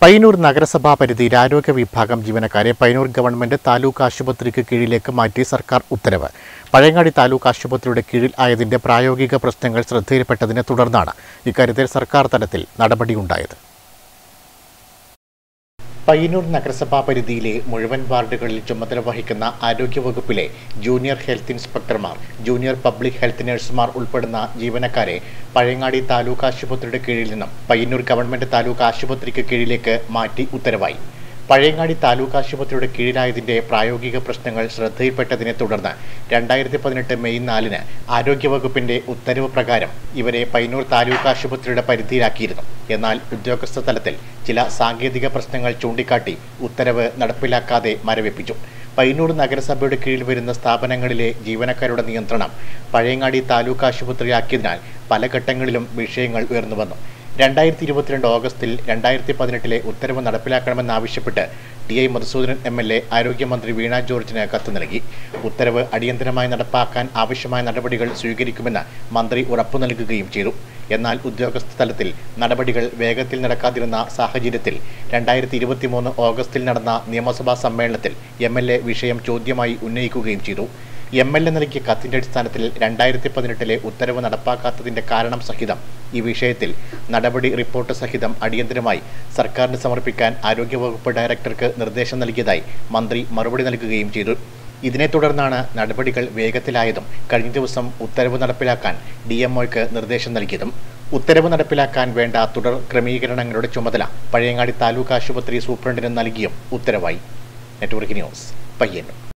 പയ്യന്നൂർ നഗരസഭാ പരിധിയിൽ ആരോഗ്യ വിഭാഗം ജീവനക്കാരെ പയ്യന്നൂർ ഗവൺമെന്റ് താലൂക്ക് ആശുപത്രിക്ക് കീഴിലേക്ക് മാറ്റി സർക്കാർ ഉത്തരവ് പഴയങ്ങാടി താലൂക്ക് ആശുപത്രിയുടെ കീഴിൽ ആയതിന്റെ പ്രായോഗിക പ്രശ്നങ്ങൾ ശ്രദ്ധയിൽപ്പെട്ടതിനെ തുടർന്നാണ് ഇക്കാര്യത്തിൽ സർക്കാർ തലത്തിൽ നടപടിയുണ്ടായത് പയ്യന്നൂർ നഗരസഭാ പരിധിയിലെ മുഴുവൻ വാർഡുകളിൽ ചുമതല വഹിക്കുന്ന ആരോഗ്യവകുപ്പിലെ ജൂനിയർ ഹെൽത്ത് ഇൻസ്പെക്ടർമാർ ജൂനിയർ പബ്ലിക് ഹെൽത്ത് നഴ്സുമാർ ഉൾപ്പെടുന്ന ജീവനക്കാരെ പഴയങ്ങാടി താലൂക്ക് ആശുപത്രിയുടെ കീഴിൽ നിന്നും പയ്യന്നൂർ ഗവൺമെന്റ് താലൂക്ക് ആശുപത്രിക്ക് കീഴിലേക്ക് മാറ്റി ഉത്തരവായി പഴയങ്ങാടി താലൂക്ക് ആശുപത്രിയുടെ കീഴിലായതിന്റെ പ്രായോഗിക പ്രശ്നങ്ങൾ ശ്രദ്ധയിൽപ്പെട്ടതിനെ തുടർന്ന് രണ്ടായിരത്തി പതിനെട്ട് മെയ് നാലിന് ആരോഗ്യവകുപ്പിന്റെ ഉത്തരവ് പ്രകാരം ഇവരെ പയ്യന്നൂർ താലൂക്ക് ആശുപത്രിയുടെ പരിധിയിലാക്കിയിരുന്നു എന്നാൽ ഉദ്യോഗസ്ഥ തലത്തിൽ ചില സാങ്കേതിക പ്രശ്നങ്ങൾ ചൂണ്ടിക്കാട്ടി ഉത്തരവ് നടപ്പിലാക്കാതെ മരവിപ്പിച്ചു പയ്യന്നൂർ നഗരസഭയുടെ കീഴിൽ വരുന്ന സ്ഥാപനങ്ങളിലെ ജീവനക്കാരുടെ നിയന്ത്രണം പഴയങ്ങാടി താലൂക്ക് ആശുപത്രിയാക്കിയതിനാൽ പല ഘട്ടങ്ങളിലും വിഷയങ്ങൾ ഉയർന്നു വന്നു രണ്ടായിരത്തി ഇരുപത്തിരണ്ട് ഓഗസ്റ്റിൽ രണ്ടായിരത്തി പതിനെട്ടിലെ ഉത്തരവ് നടപ്പിലാക്കണമെന്നാവശ്യപ്പെട്ട് T I Madhusoodanan M L A ആരോഗ്യമന്ത്രി വീണ ജോർജിന് കത്ത് നൽകി ഉത്തരവ് അടിയന്തരമായി നടപ്പാക്കാൻ ആവശ്യമായ നടപടികൾ സ്വീകരിക്കുമെന്ന് മന്ത്രി ഉറപ്പു നൽകുകയും ചെയ്തു എന്നാൽ ഉദ്യോഗസ്ഥ തലത്തിൽ നടപടികൾ വേഗത്തിൽ നടക്കാതിരുന്ന സാഹചര്യത്തിൽ രണ്ടായിരത്തി ഇരുപത്തിമൂന്ന് ഓഗസ്റ്റിൽ നടന്ന നിയമസഭാ സമ്മേളനത്തിൽ എം എൽ എ വിഷയം ചോദ്യമായി ഉന്നയിക്കുകയും ചെയ്തു എം എൽ എ നൽകിയ കത്തിന്റെ അടിസ്ഥാനത്തിൽ രണ്ടായിരത്തി പതിനെട്ടിലെ ഉത്തരവ് നടപ്പാക്കാത്തതിന്റെ കാരണം സഹിതം ഈ വിഷയത്തിൽ നടപടി റിപ്പോർട്ട് സഹിതം അടിയന്തരമായി സർക്കാരിന് സമർപ്പിക്കാൻ ആരോഗ്യവകുപ്പ് ഡയറക്ടർക്ക് നിർദ്ദേശം നൽകിയതായി മന്ത്രി മറുപടി നൽകുകയും ചെയ്തു ഇതിനെ തുടർന്നാണ് നടപടികൾ വേഗത്തിലായതും കഴിഞ്ഞ ദിവസം ഉത്തരവ് നടപ്പിലാക്കാൻ ഡി എംഒയ്ക്ക് നിർദ്ദേശം നൽകിയതും ഉത്തരവ് നടപ്പിലാക്കാൻ വേണ്ട തുടർ ക്രമീകരണങ്ങളുടെ ചുമതല പഴയങ്ങാടി താലൂക്ക് ആശുപത്രി സൂപ്രണ്ടിന് നൽകിയും ഉത്തരവായി നെറ്റ്വർക്ക് ന്യൂസ് പയ്യന്നൂർ